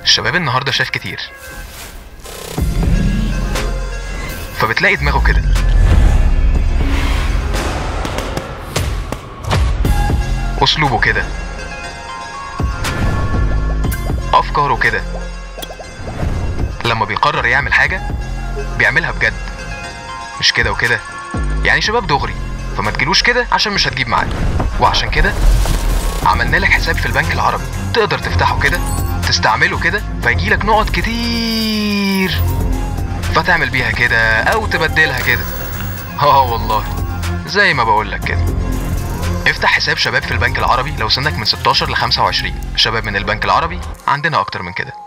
الشباب النهارده شاف كتير فبتلاقي دماغه كده اسلوبه كده افكاره كده لما بيقرر يعمل حاجه بيعملها بجد مش كده وكده يعني شباب دغري فما تجيلوش كده عشان مش هتجيب معاه وعشان كده عملنا لك حساب في البنك العربي تقدر تفتحه كده تستعمله كده فيجيلك نقط كتير فتعمل بيها كده او تبدلها كده اه والله زي ما بقولك كده افتح حساب شباب في البنك العربي لو سنك من 16 ل 25 شباب من البنك العربي عندنا اكتر من كده